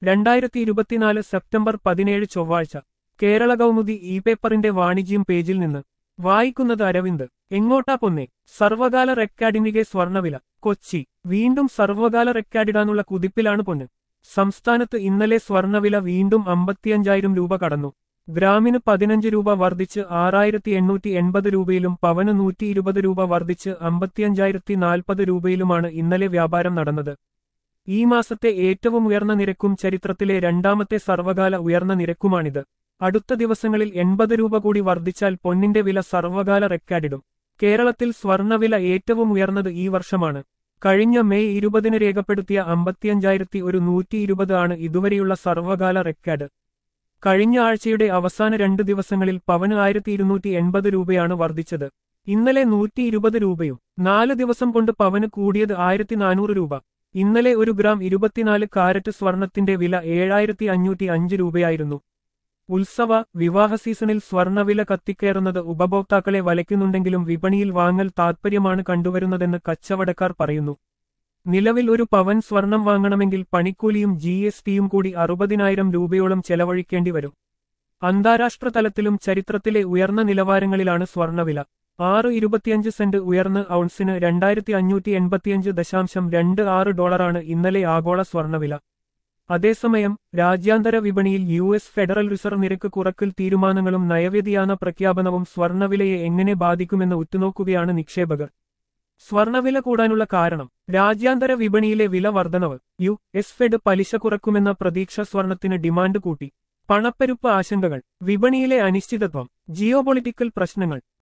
രണ്ടായിരത്തി ഇരുപത്തിനാല് സെപ്റ്റംബർ പതിനേഴ് ചൊവ്വാഴ്ച കേരള കൗമുദി ഇ പേപ്പറിന്റെ വാണിജ്യം പേജിൽ നിന്ന് വായിക്കുന്നത് അരവിന്ദ് എങ്ങോട്ടാ പൊന്നെ സർവകാല റെക്കാർഡിനികെ സ്വർണവില കൊച്ചി വീണ്ടും സർവകാല റെക്കാർഡിടാനുള്ള കുതിപ്പിലാണ് പൊന്ന് സംസ്ഥാനത്ത് ഇന്നലെ സ്വർണവില വീണ്ടും അമ്പത്തിയഞ്ചായിരം രൂപ കടന്നു ഗ്രാമിന് പതിനഞ്ച് രൂപ വർദ്ധിച്ച് ആറായിരത്തി എണ്ണൂറ്റി എൺപത് രൂപയിലും പവന് നൂറ്റി ഇരുപത് രൂപ വർദ്ധിച്ച് അമ്പത്തിയഞ്ചായിരത്തി നാൽപ്പത് രൂപയിലുമാണ് ഇന്നലെ വ്യാപാരം നടന്നത് ഈ മാസത്തെ ഏറ്റവും ഉയർന്ന നിരക്കും ചരിത്രത്തിലെ രണ്ടാമത്തെ സർവകാല ഉയർന്ന നിരക്കുമാണിത് അടുത്ത ദിവസങ്ങളിൽ എൺപത് രൂപ കൂടി വർദ്ധിച്ചാൽ പൊന്നിന്റെ വില സർവകാല റെക്കാർഡിടും കേരളത്തിൽ സ്വർണവില ഏറ്റവും ഉയർന്നത് ഈ വർഷമാണ് കഴിഞ്ഞ മെയ് ഇരുപതിന് രേഖപ്പെടുത്തിയ അമ്പത്തിയഞ്ചായിരത്തി ഒരു നൂറ്റി ഇരുപത് ആണ് ഇതുവരെയുള്ള സർവകാല റെക്കാർഡ് കഴിഞ്ഞ ആഴ്ചയുടെ അവസാന രണ്ട് ദിവസങ്ങളിൽ പവന് ആയിരത്തി ഇരുന്നൂറ്റി എൺപത് രൂപയാണ് വർദ്ധിച്ചത് ഇന്നലെ നൂറ്റി ഇരുപത് രൂപയും നാല് ദിവസം കൊണ്ട് പവന് കൂടിയത് ആയിരത്തി നാനൂറ് രൂപ ഇന്നലെ ഒരു ഗ്രാം ഇരുപത്തിനാല് കാരറ്റ് സ്വർണത്തിന്റെ വില ഏഴായിരത്തി അഞ്ഞൂറ്റി അഞ്ച് രൂപയായിരുന്നു ഉത്സവ വിവാഹ സീസണിൽ സ്വർണവില കത്തിക്കയറുന്നത് ഉപഭോക്താക്കളെ വലയ്ക്കുന്നുണ്ടെങ്കിലും വിപണിയിൽ വാങ്ങൽ താത്പര്യമാണ് കണ്ടുവരുന്നതെന്ന് കച്ചവടക്കാർ പറയുന്നു നിലവിൽ ഒരു പവൻ സ്വർണം വാങ്ങണമെങ്കിൽ പണിക്കൂലിയും ജി എസ് ടിയും കൂടി അറുപതിനായിരം രൂപയോളം ചെലവഴിക്കേണ്ടി വരും അന്താരാഷ്ട്ര തലത്തിലും ചരിത്രത്തിലെ ഉയർന്ന നിലവാരങ്ങളിലാണ് സ്വർണവില ആറ് ഇരുപത്തിയഞ്ച് സെന്റ് ഉയർന്ന് ഔൺസിന് രണ്ടായിരത്തി അഞ്ഞൂറ്റി എൺപത്തിയഞ്ച് ദശാംശം രണ്ട് ആറ് ഡോളറാണ് ഇന്നലെ ആഗോള സ്വർണവില അതേസമയം രാജ്യാന്തര വിപണിയിൽ യു എസ് ഫെഡറൽ റിസർവ് നിരക്ക് കുറക്കൽ തീരുമാനങ്ങളും നയവ്യതിയാന പ്രഖ്യാപനവും സ്വർണവിലയെ എങ്ങനെ ബാധിക്കുമെന്ന് ഉറ്റുനോക്കുകയാണ് നിക്ഷേപകർ സ്വർണവില കൂടാനുള്ള കാരണം രാജ്യാന്തര വിപണിയിലെ വില വർധനവ് യു എസ് ഫെഡ് പലിശ കുറക്കുമെന്ന പ്രതീക്ഷ സ്വർണത്തിന് ഡിമാൻഡ് കൂട്ടി പണപ്പെരുപ്പ് ആശങ്കകൾ വിപണിയിലെ അനിശ്ചിതത്വം ജിയോപൊളിറ്റിക്കൽ പ്രശ്നങ്ങൾ